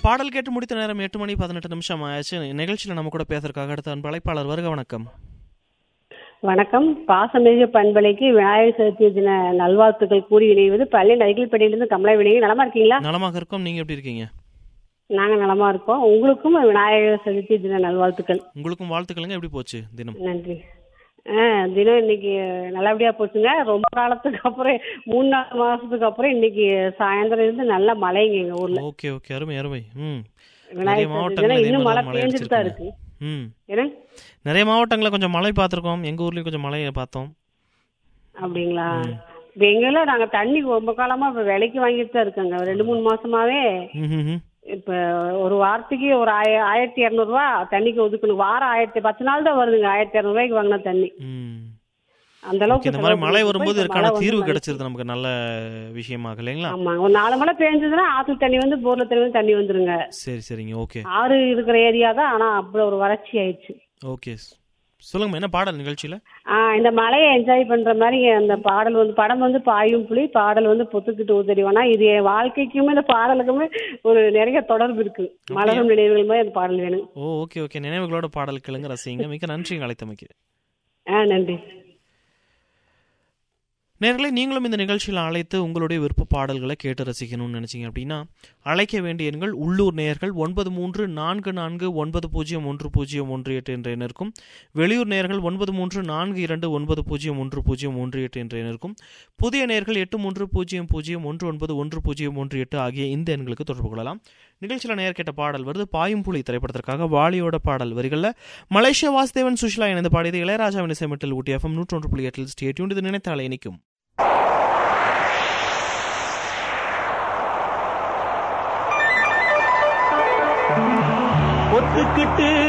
பாடல் கேட்டு முடித்த நேரம் எட்டு மணி பதினெட்டு நிமிஷம் ஆயாச்சு நிகழ்ச்சியில் நம்ம கூட பேசுறதுக்காக அடுத்த அன்பு அழைப்பாளர் வருக வணக்கம் வணக்கம் பாசமிகு பண்பலைக்கு விநாயகர் சதுர்த்தி தின நல்வாழ்த்துக்கள் கூறி இணைவது பள்ளி நைகிள்பேட்டையிலிருந்து கமலா வினயி நலமா இருக்கீங்களா நலமாக இருக்கோம் நீங்க எப்படி இருக்கீங்க நாங்க நலமா இருக்கோம் உங்களுக்கும் விநாயகர் சதுர்த்தி தின நல்வாழ்த்துக்கள் உங்களுக்கும் வாழ்த்துக்களுங்க எப்படி போச்சு தினம் நன்றி ஆ தினம் இன்னைக்கு நல்லபடியா போச்சுங்க ரொம்ப காலத்துக்கு அப்புறம் மூணு நாலு மாசத்துக்கு அப்புறம் இன்னைக்கு சாயந்தரம் இருந்து நல்ல மழைங்க எங்க ஊர்ல ஓகே ஓகே அருமை அருமை ம் நிறைய விநாயகர் சதுர்த்தி மாவட்டங்கள்ல தினம் இதே இன்னும் மழை மாதிரி மழை பெஞ்சிட்டு தான் அடிச்சிருக்குங்க. இருக்கு ம் ஏன்னா நிறைய மாவட்டங்களில் கொஞ்சம் மழை பார்த்துருக்கோம் எங்க ஊர்லயும் கொஞ்சம் மழையை பார்த்தோம் அப்படிங்களா இப்ப எங்கெல்லாம் நாங்க தண்ணி ரொம்ப காலமா இப்ப விலைக்கு வாங்கிட்டு தான் இருக்கோங்க ரெண்டு மூணு மாசமாவே ம் ம், ம் இப்ப ஒரு வாரத்துக்கு ஒரு ஆய ஆயிரத்தி இரநூறுவா தண்ணிக்கு ஒதுக்கணும் வாரம் ஆயிரத்தி பத்து நாள் தான் வருதுங்க ஆயிரத்தி இரநூறுவாய்க்கு வாங்கின தண்ணி ம் அந்த ஓகே அளவுக்கு இந்த மாதிரி செலவு மழை பண்ணிட்டு வரும்போது இப்ப இதுக்கான மழை வந்து தீர்வு மழை- கிடைச்சிருது நமக்கு நல்ல விஷயமாக இல்லைங்களா ஆமா ஒரு நாலு மழை பெஞ்சதுன்னா ஆத்து தண்ணி வந்து போர்ல தண்ணி வந்து தண்ணி வந்துருங்க சரி சரிங்க ஓகே ஆறு இருக்கிற ஏரியா தான் ஆனா அப்படி ஒரு வறட்சி ஆயிடுச்சு ஓகே சொல்லுங்கம்மா என்ன பாடல் நிகழ்ச்சியில் ஆஹ் இந்த மழையை என்ஜாய் பண்ற மாதிரி அந்த பாடல் வந்து படம் வந்து பாயும் புலி பாடல் வந்து பொத்துக்கிட்டு உதறிவானா இது என் வாழ்க்கைக்குமே இந்த பாடலுக்குமே ஒரு நிறைய தொடர்பு இருக்கு மலரும் நினைவுகள் மாதிரி அந்த பாடல் வேணும் ஓ ஓகே ஓகே நினைவுகளோட பாடல் கேளுங்க ரசிங்க மிக்க நன்றிங்க அழைத்தமைக்கு ஆ நன்றி நேர்களை நீங்களும் இந்த நிகழ்ச்சியில் அழைத்து உங்களுடைய விருப்ப பாடல்களை கேட்டு ரசிக்கணும்னு நினைச்சீங்க அப்படின்னா அழைக்க வேண்டிய எண்கள் உள்ளூர் நேயர்கள் ஒன்பது மூன்று நான்கு நான்கு ஒன்பது பூஜ்ஜியம் ஒன்று பூஜ்ஜியம் ஒன்று எட்டு என்ற எண்ணிற்கும் வெளியூர் நேயர்கள் ஒன்பது மூன்று நான்கு இரண்டு ஒன்பது பூஜ்ஜியம் ஒன்று பூஜ்ஜியம் ஒன்று எட்டு என்ற எண்ணிற்கும் புதிய நேயர்கள் எட்டு மூன்று பூஜ்ஜியம் பூஜ்ஜியம் ஒன்று ஒன்பது ஒன்று பூஜ்ஜியம் ஒன்று எட்டு ஆகிய இந்த எண்களுக்கு தொடர்பு கொள்ளலாம் நிகழ்ச்சியில் நேர் கேட்ட பாடல் வருது பாயும் புலி திரைப்படத்திற்காக வாலியோட பாடல் வரிகளில் மலேசியா வாசுதேவன் சுஷிலா இணைந்து பாடியது இளையராஜாவின் இசைமட்டில் ஊட்டி எஃப்எம் நூற்றொன்று புள்ளி எட்டில் ஸ்டேட்யூன் இது நினைத்தாலே இனிக்கும் ஒத்துக்கிட்டு